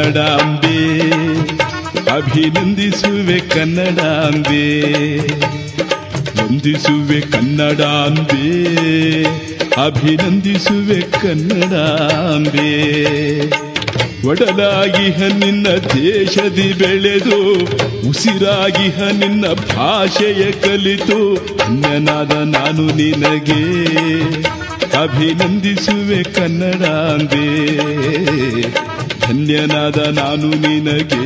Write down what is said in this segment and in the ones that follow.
ಕನ್ನಡಾಂಬೆ ಅಭಿನಂದಿಸುವೆ ಕನ್ನಡಾಂಬೆ ವಂದಿಸುವೆ ಕನ್ನಡಾಂಬೆ ಅಭಿನಂದಿಸುವೆ ಕನ್ನಡಾಂಬೆ ಒಡಲಾಗಿಹ ನಿನ್ನ ದೇಶದಿ ಬೆಳೆದು ಉಸಿರಾಗಿಹ ನಿನ್ನ ಭಾಷೆಯ ಕಲಿತು ಅನ್ಯನಾದ ನಾನು ನಿನಗೆ ಅಭಿನಂದಿಸುವೆ ಕನ್ನಡಾಂಬೆ ಧನ್ಯನಾದ ನಾನು ನಿನಗೆ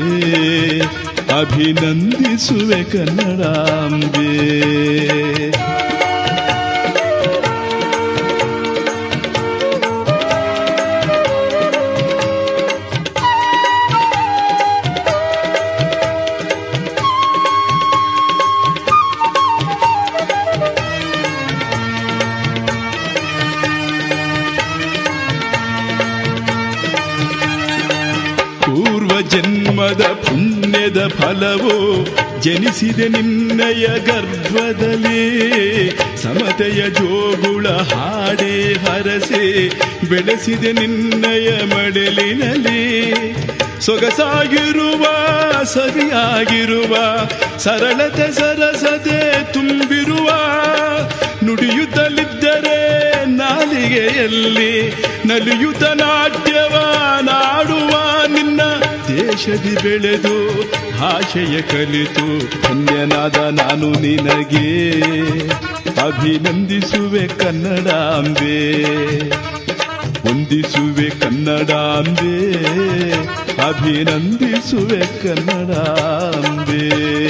ಅಭಿನಂದಿಸುವೆ ಕನ್ನಡಾಂಬೆ ಪೂರ್ವ ಜನ್ಮದ ಪುಣ್ಯದ ಫಲವು ಜನಿಸಿದೆ ನಿನ್ನಯ ಗರ್ಭದಲ್ಲಿ ಸಮತೆಯ ಜೋಗುಳ ಹಾಡೆ ಹರಸೆ ಬೆಳೆಸಿದೆ ನಿನ್ನಯ ಮಡಲಿನಲ್ಲಿ ಸೊಗಸಾಗಿರುವ ಸರಿಯಾಗಿರುವ ಸರಳತೆ ಸರಸತೆ ತುಂಬಿರುವ ನುಡಿಯುತ್ತಲಿದ್ದರೆ ನಾಲಿಗೆಯಲ್ಲಿ ನಲಿಯುತ ನಾಟ್ಯವ ನಾಡುವ ನಿನ್ನ ದೇಶದಿ ಬೆಳೆದು ಭಾಷೆಯ ಕಲಿತು ಪುಣ್ಯನಾದ ನಾನು ನಿನಗೆ ಅಭಿನಂದಿಸುವೆ ಕನ್ನಡಾಂಬೆ ವಂದಿಸುವೆ ಕನ್ನಡಾಂಬೆ ಅಭಿನಂದಿಸುವೆ ಕನ್ನಡಾಂಬೆ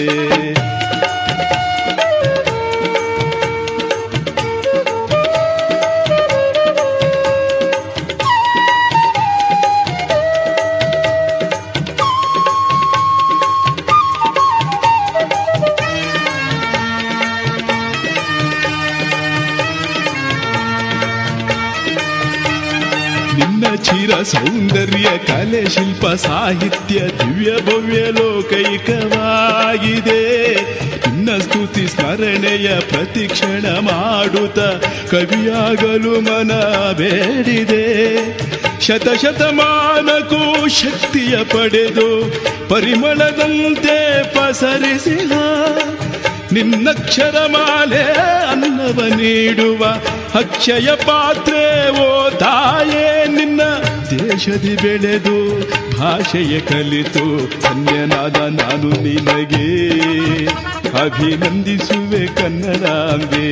ನಿನ್ನ ಚಿರ ಸೌಂದರ್ಯ ಕಲೆ ಶಿಲ್ಪ ಸಾಹಿತ್ಯ ದಿವ್ಯ ಭವ್ಯ ಲೋಕೈಕವಾಗಿದೆ ನಿನ್ನ ಸ್ತುತಿ ಸ್ಮರಣೆಯ ಪ್ರತಿಕ್ಷಣ ಮಾಡುತ್ತ ಕವಿಯಾಗಲು ಮನ ಬೇಡಿದೆ ಶತಶತಮಾನಕ್ಕೂ ಶಕ್ತಿಯ ಪಡೆದು ಪರಿಮಳದಂತೆ ಪಸರಿಸಿದ ನಿನ್ನಕ್ಷರ ಮಾಲೆ ಅನ್ನವ ನೀಡುವ ಅಕ್ಷಯ ಪಾತ್ರೆ ಓ ತಾಯೇ ನಿನ್ನ ದೇಶದಿ ಬೆಳೆದು ಭಾಷೆಯ ಕಲಿತು ಧನ್ಯನಾದ ನಾನು ನಿನಗೆ ಅಭಿನಂದಿಸುವೆ ಕನ್ನಡಾಂಬೆ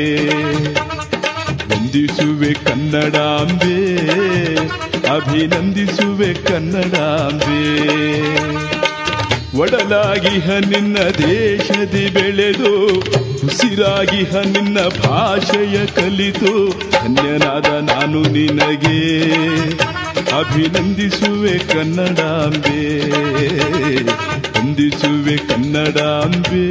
ವಂದಿಸುವೆ ಕನ್ನಡಾಂಬೆ ಅಭಿನಂದಿಸುವೆ ಕನ್ನಡಾಂಬೆ ಒಡಲಾಗಿಹ ನಿನ್ನ ದೇಶದಿ ಬೆಳೆದು ಉಸಿರಾಗಿಹ ನಿನ್ನ ಭಾಷೆಯ ಕಲಿತು ಧನ್ಯನಾದ ನಾನು ನಿನಗೆ ಅಭಿನಂದಿಸುವೆ ಕನ್ನಡಾಂಬೆ ವಂದಿಸುವೆ ಕನ್ನಡಾಂಬೆ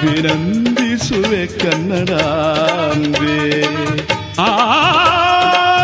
ಅಭಿನಂದಿಸುವೆ ಕನ್ನಡಾಂಬೆ ಆ